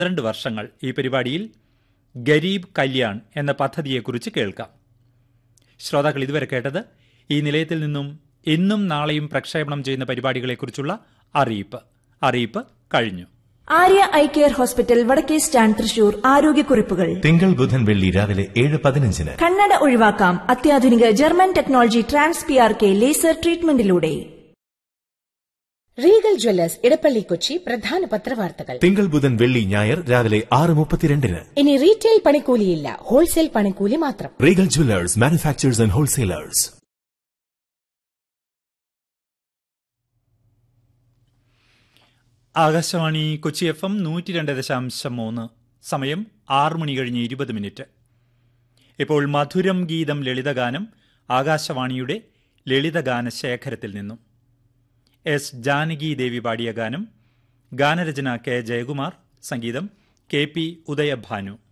പന്ത്രണ്ട് വർഷങ്ങൾ ഈ പരിപാടിയിൽ ഗരീബ് കല്യാൺ എന്ന പദ്ധതിയെക്കുറിച്ച് കേൾക്കാം ശ്രോതാക്കൾ ഇതുവരെ കേട്ടത് ഈ നിലയത്തിൽ നിന്നും ഇന്നും നാളെയും പ്രക്ഷേപണം ചെയ്യുന്ന പരിപാടികളെക്കുറിച്ചുള്ള അറിയിപ്പ് അറിയിപ്പ് കഴിഞ്ഞു ആര്യ ഐ കെയർ ഹോസ്പിറ്റൽ വടക്കേ സ്റ്റാൻഡ് തൃശൂർ ആരോഗ്യക്കുറിപ്പുകൾ തിങ്കൾ ബുധൻ വെള്ളി രാവിലെ ഏഴ് പതിനഞ്ചിന് കണ്ണട ഒഴിവാക്കാം അത്യാധുനിക German technology trans P R K laser ട്രീറ്റ്മെന്റിലൂടെ റീഗൽ ജ്വല്ലേഴ്സ് ഇടപ്പള്ളി കൊച്ചി പ്രധാന പത്രവാർത്തകൾ തിങ്കൾ ബുധൻ വെള്ളി ഞായർ രാവിലെ ആറ് മുപ്പത്തിരണ്ടിന് ഇനി റീറ്റെയിൽ പണിക്കൂലിയില്ല ഹോൾസെയിൽ പണിക്കൂലി മാത്രം Regal jewellers manufacturers and wholesalers Akashvani Kochi F M നൂറ്റി രണ്ട് ദശാംശം മൂന്ന് സമയം ആറ് മണി കഴിഞ്ഞ് ഇരുപത് മിനിറ്റ് ഇപ്പോൾ മധുരം ഗീതം ലളിതഗാനം ആകാശവാണിയുടെ ലളിതഗാന ശേഖരത്തിൽ നിന്നും എസ് ജാനകി ദേവി പാടിയ ഗാനം ഗാനരചന കെ ജയകുമാർ സംഗീതം കെ പി ഉദയഭാനു